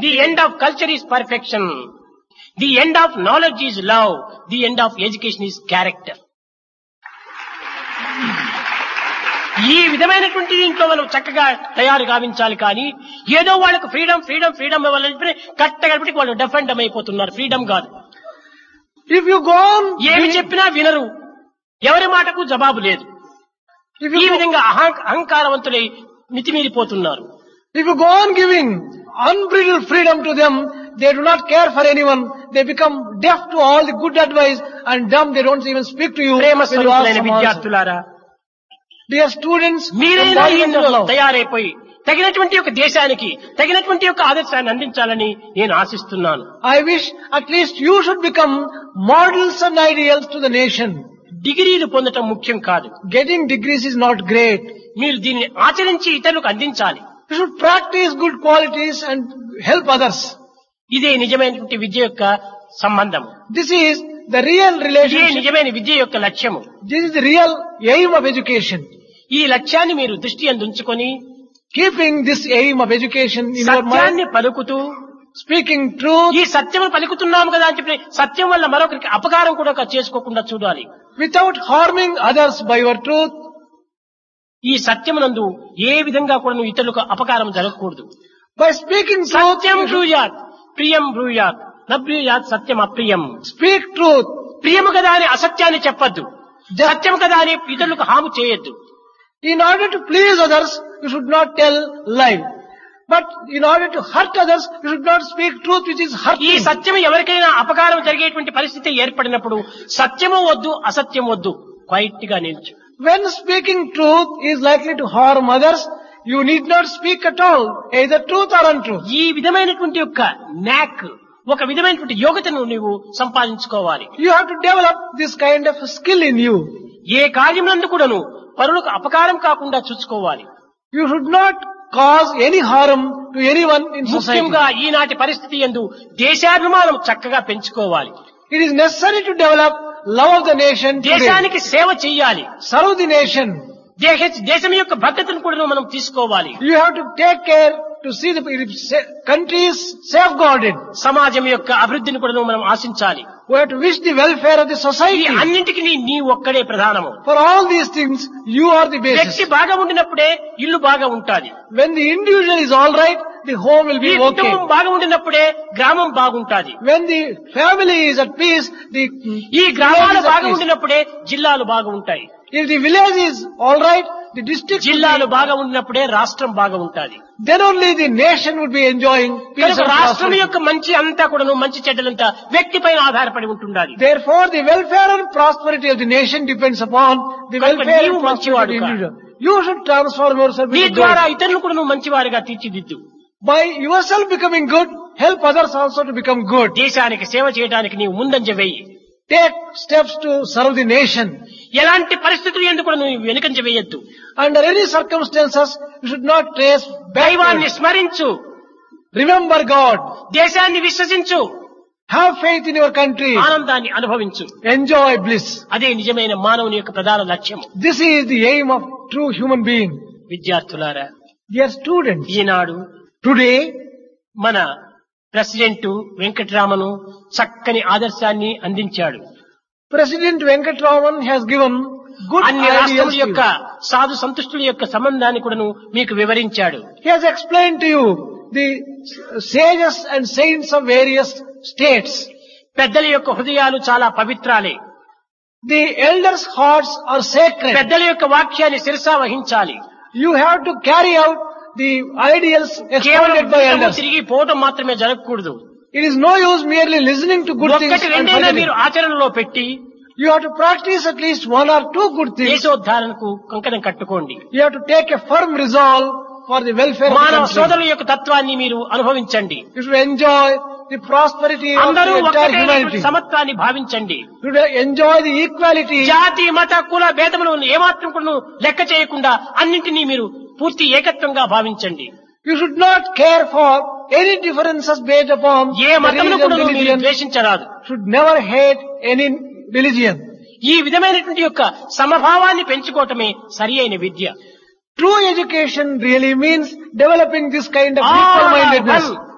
The end of culture is perfection the end of knowledge is love the end of education is character ఈ విధమైనటువంటి దీంట్లో మనం చక్కగా తయారు గావించాలి కానీ ఏదో వాళ్ళకు ఫ్రీడమ్ ఫ్రీడమ్ ఫ్రీడమ్ ఇవ్వాలంటే కట్టగలిపి వాళ్ళు డెఫెండ్ అయిపోతున్నారు ఫ్రీడమ్ కాదు If you go on, ఏమి చెప్పినా వినరు ఎవరి మాటకు జవాబు లేదు if ఈ you go, విధంగా అహం- అహంకారవంతులై మితిమీరిపోతున్నారు if you go on giving unbridled freedom to them, they do not care for anyone. They become deaf to all the good advice and dumb. They don't even speak to you. Prema when you ask స్వరూపులైన some answer. విద్యార్థులారా Dear students, మీరైనా embodiment of ఇందులో love. తయారైపోయి తగినటువంటి ఒక దేశానికి తగినటువంటి ఒక ఆదర్శాన్ని అందించాలని నేను ఆశిస్తున్నాను I wish at least you should become models and ideals to the nation. డిగ్రీలు పొందటం ముఖ్యం కాదు Getting degrees is not great. మీరు దీన్ని ఆచరించి ఇతరులకు అందించాలి You should practice good qualities and help others. ఇదే నిజమైనటువంటి విద్య యొక్క సంబంధం This is the real ఇదే relationship. నిజమైన విద్య యొక్క లక్ష్యము This is the real aim of education. ఈ లక్ష్యాన్ని మీరు దృష్టి అందుంచుకొని Keeping this aim of education in your mind, సత్యాన్ని పలుకుతూ speaking truth ఈ సత్యము పలుకుతున్నాము కదా అని చెప్పి సత్యం వల్ల మరొకరికి అపకారం కూడా చేసుకోకుండా చూడాలి without harming others by your truth. ఈ సత్యమునందు ఏ విధంగా కూడా నువ్వు ఇతరులకు అపకారం జరగకూడదు By speaking truth, Satyam you should బ్రూయాత్ ప్రియం బ్రూయాత్ నబ్రూయాత్ సత్యం అప్రియం speak truth. ప్రియము కదా అని అసత్యాన్ని చెప్పద్దు సత్యం కదా అని ఇతరులకు హాము చేయొద్దు In order to please others, you should not tell lie. But in order to hurt others, you should not speak truth which is ఈ hurting. సత్యం ఎవరికైనా అపకారం జరిగేటువంటి పరిస్థితి ఏర్పడినప్పుడు సత్యము వద్దు అసత్యం వద్దు క్వైట్ గా నిల్చు When speaking truth is likely to harm others, you need not speak at all, either truth or untruth. ఈ విధమైనటువంటి యొక్క నాక్ ఒక విధమైనటువంటి యోగ్యతను నీవు సంపాదించుకోవాలి You have to develop this kind of skill in you. ఏ కార్యమునందు కూడాను పరులకు అపకారం కాకుండా చూసుకోవాలి You should not cause any harm to anyone in society. ముఖ్యంగా ఈనాటి పరిస్థితి ఎందు దేశాభిమానం చక్కగా పెంచుకోవాలి It is necessary to develop love of the nation today. దేశానికి సేవ చెయ్యాలి Serve the nation. దేశ దేశం యొక్క భద్రతను కూడా మనం తీసుకోవాలి You have to take care to see the country is safeguarded. సమాజం యొక్క అభివృద్ధిని కూడా మనం ఆశించాలి We have to wish the welfare of the ఈ society. అన్నింటికి నీ- నీ ఒక్కడే ప్రధానము For all these things, you are the basis. వ్యక్తి బాగా ఉండినప్పుడే ఇల్లు బాగా ఉంటాది When the individual is all right, the home will ఈ be okay. కుటుంబం బాగా ఉండినప్పుడే గ్రామం బాగుంటాది When the family is at peace, the ఈ గ్రామాలు village is at బాగా peace. ఉండినప్పుడే జిల్లాలు బాగా ఉంటాయి If the village is all right, the district will జిల్లాలు be, బాగా ఉండినప్పుడే రాష్ట్రం బాగా ఉంటాది then only the nation would be enjoying peace కనుక and రాష్ట్రం prosperity. యొక్క మంచి అంతా కూడాను మంచి చెడ్డలంతా వ్యక్తి పైన ఆధారపడి ఉంటుండాలి Therefore, the welfare and prosperity of the nation depends upon the కనుక welfare నీవు and prosperity of the మంచివాడు కా. individual. You should transform yourself నీ into ద్వారా good. ఇతరులు కూడా నువ్వు మంచివారిగా తీర్చిదిద్దు By yourself becoming good, help others also to become good. దేశానికి సేవ చేయడానికి నీవు ముందంజ వేయి Take steps to serve the nation. ఎలాంటి పరిస్థితులు ఎందుకు కూడా నువ్వు వెనుకంజ వేయొద్దు Under any circumstances, you should not trace దైవాన్ని backward. స్మరించు Remember God. దేశాన్ని విశ్వసించు Have faith in your country. ఆనందాన్ని అనుభవించు Enjoy bliss. అదే నిజమైన మానవుని యొక్క ప్రధాన లక్ష్యము This is the aim of true human being. విద్యార్థులారా Dear students, ఈనాడు today మన ప్రెసిడెంట్ వెంకటరామను చక్కని ఆదర్శాన్ని అందించాడు President Venkatraman has given good అన్ని ideas రాష్ట్రముల to you. యొక్క సాధు సంతుష్టుల యొక్క సంబంధాన్ని కూడాను మీకు వివరించాడు He has explained to you the sages and saints of various states. పెద్దల యొక్క హృదయాలు చాలా పవిత్రాలే The elders' hearts are sacred. పెద్దల యొక్క వాక్యాన్ని శిరసా వహించాలి You have to carry out the ideals కేవలం expounded by పుస్తకము elders. తిరిగి పోవటం మాత్రమే జరగకూడదు It is no use merely listening to good things ఒక్కటి and రెండైనా forgetting. మీరు ఆచరణలో పెట్టి You have to practice at least one or two good things. దేశోద్ధారణకు కంకణం కట్టుకోండి You have to take a firm resolve for the welfare of the మానవ country. సోదరుల యొక్క తత్వాన్ని మీరు అనుభవించండి You should enjoy the prosperity of the అందరూ entire ఒక్కటైనటువంటి humanity. సమత్వాన్ని భావించండి You should enjoy the equality. జాతి మత కుల భేదములు ఏమాత్రం కూడా లెక్క చేయకుండా అన్నింటినీ మీరు పూర్తి ఏకత్వంగా భావించండి You should not care for any differences based upon A the మతమును religion, కూడా మీరు religion. ద్వేషించరాదు Should never hate any religion. ఈ విధమైనటువంటి యొక్క సమభావాన్ని పెంచుకోవటమే సరి అయిన విద్య True education really means developing this kind of All are equal-mindedness. one.